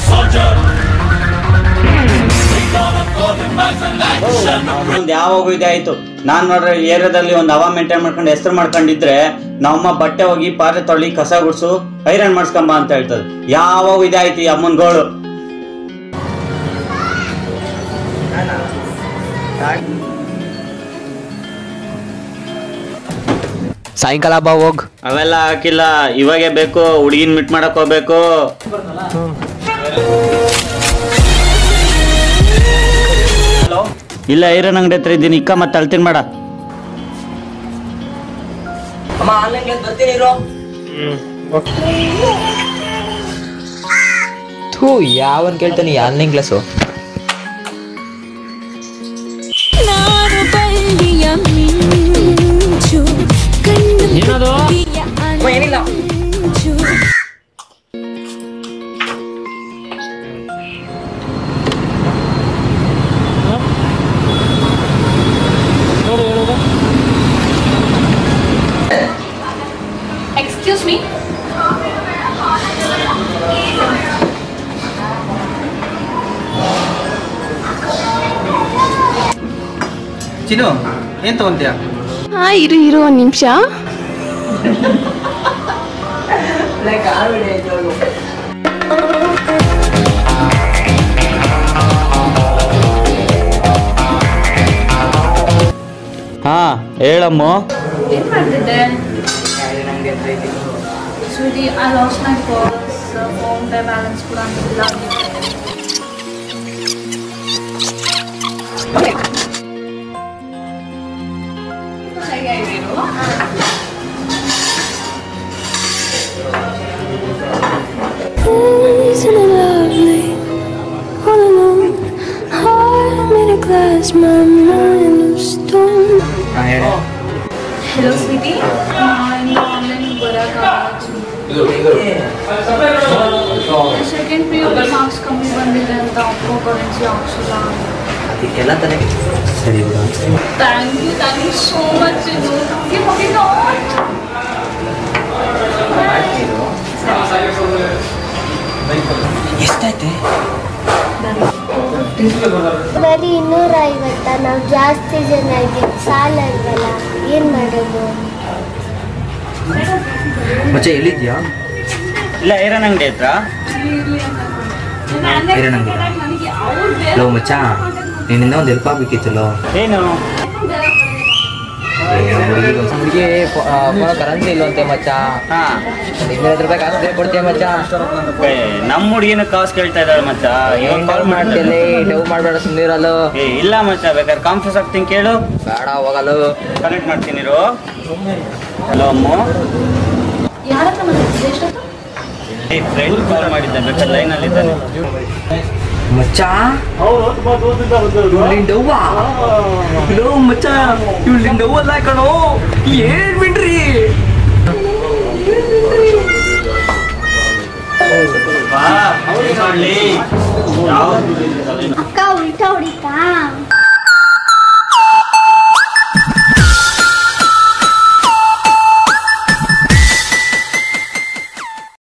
ಒಂದು ಯಾವಾಗ ಇದಾಯ್ತು ನಾನ್ ನೋಡ್ರೆ ಏರಿಯಾದಲ್ಲಿ ಒಂದು ಹವಾ ಮೇಂಟೈನ್ ಮಾಡ್ಕೊಂಡು ಹೆಸರು ಮಾಡ್ಕೊಂಡಿದ್ರೆ ನಮ್ಮಮ್ಮ ಬಟ್ಟೆ ಹೋಗಿ ಪಾತ್ರೆ ತೊಳಿ ಕಸ ಗುಡ್ಸು ಐರನ್ ಮಾಡಿಸ್ಕೊಂಬ ಅಂತ ಹೇಳ್ತದೆ ಯಾವಾಗ ಇದಾಯ್ತು ಈ ಅಮ್ಮನ ಗೋಳು ಸಾಯಂಕಾಲ ಬಾ ಹೋಗ್ ಅವೆಲ್ಲ ಹಾಕಿಲ್ಲ ಇವಾಗೆ ಬೇಕು ಹುಡುಗಿನ ಮಿಟ್ ಮಾಡಕ್ ಹೋಗ್ಬೇಕು ಇಲ್ಲ ಐರನ್ ಅಂಗಡಿ ಹತ್ರ ಇದ್ದೀನಿ ಇಕ್ಕ ಮತ್ತೆ ಅಳ್ತೀನಿ ಮಾಡ ಅಮ್ಮ ಆನ್ಲೈನ್ ಕ್ಲಾಸ್ ಬರ್ತೀನಿ ಇರೋ ಥೂ ಯಾವನ್ ಕೇಳ್ತಾನೆ ಆನ್ಲೈನ್ ಕ್ಲಾಸು ನಾನು ಬಳ್ಳಿಯ ಮಿಂಚು ಕಣ್ಣು ಏನದು? ಕುಟ್ಟಿಯ ಏನಿಲ್ಲ. ಅಂಚು. Excuse me. ಚಿನ್ನು ಏನ್ ತಗೊಂತೀಯ ಹಾ ಇರು ಇರು ಒಂದು ನಿಮಿಷ ಹಾ ಹೇಳಮ್ಮ ಏನ್ ಮಾಡ್ತಿದ್ದೆ sweetie I lost my purse PhonePe balance ಕೂಡ ಇಲ್ಲ Isn't it lovely? All alone, heart made of glass, my mind of stone. Hello sweetie ನಾನು ಆನ್ಲೈನ್ ಬರೋಕ್ಕಾಗಲ್ಲ ಸೆಕೆಂಡ್ ಪಿ ಯು ಮಾರ್ಕ್ಸ್ ಕಮ್ಮಿ ಬಂದಿದೆ ಅಂತ ಅಪ್ಪೋ ಕರೆನ್ಸಿ ಹಾಕ್ಸಿಲ್ಲ ಅದಕ್ಕೆಲ್ಲ ತಲೆ ಸರಿ thank you thank you so much ಇದು ನಮಗೆ ಹೋಗಿಲ್ಲ ಎಷ್ಟಾಯ್ತೆ ಬರೀ ಇನ್ನೂರ ಐವತ್ತ ನಾವು ಜಾಸ್ತಿ ಜನ ಇದ್ದೀವಿ ಸಾಲ ಅಲ್ವಲ್ಲ ಏನು ಮಾಡೋದು ಮಚ್ಚ ಎಲ್ಲಿದ್ಯಾ ಇಲ್ಲ ಐರನ್ ಅಂಗಡಿ ಹತ್ರ ಐರನ್ ಅಂಗಡಿ ಲೋ ಮಚ್ಚ ನಿನ್ನಿಂದ ಒಂದು ಹೆಲ್ಪ್ ಆಗ್ಬೇಕಿತ್ತಲ್ಲೋ ಏನು ಹುಡುಗಿ ಕರೆನ್ಸಿ ಇಲ್ವಂತೆ ಮಚ್ಚ ಹಾ ಇನ್ನೂರೈವತ್ತು ರೂಪಾಯಿ ಕಾಸು ಕೊಡ್ತೀಯ ಮಚ್ಚ ಏ, ನಮ್ಮ ಹುಡುಗಿನ ಕಾಸು ಕೇಳ್ತಾ ಇದ್ದಾಳೆ ಮಚ್ಚ ಇವಾಗ ಕಾಲ್ ಮಾಡ್ತೇನೆ ಡವ್ ಮಾಡಬೇಡ ಸುಮ್ಮನಿರಲ್ಲ ಏ ಇಲ್ಲ ಮಚ್ಚ ಬೇಕಾದ್ರೆ ಕಾನ್ಫರೆನ್ಸ್ ಆಗ್ತೀನಿ ಕೇಳು ಬೇಡ ಹೋಗಲ್ಲ ಕನೆಕ್ಟ್ ಮಾಡ್ತೀನಿ ಇರು ಹಲೋ ಅಮ್ಮ ಯಾರ ಹತ್ರ ಮಾತಾಡ್ತಿದ್ದೆ ಎಷ್ಟೊತ್ತು ಏ ಫ್ರೆಂಡ್ ಕಾಲ್ ಮಾಡಿದ್ದೆ ಬೇಕಾದ್ರೆ ಲೈನಲ್ಲಿ ಇದ್ದಾನೆ ಮಚ್ಚ ಇವ್ಳಿನ್ ಡವ್ವ ಲೋ ಮಚ್ಚ ಇವ್ಳಿನ್ ಡವ್ ಅಲ್ಲ ಕಣೋ ಏನ್ ಬಿಡ್ರಿ ಬಾ, ಏನ್ ಮಾಡ್ಲಿ? ಯಾವ್ದು ಅಕ್ಕ ಉಲ್ಟಾ ಹೊಡಿತಾ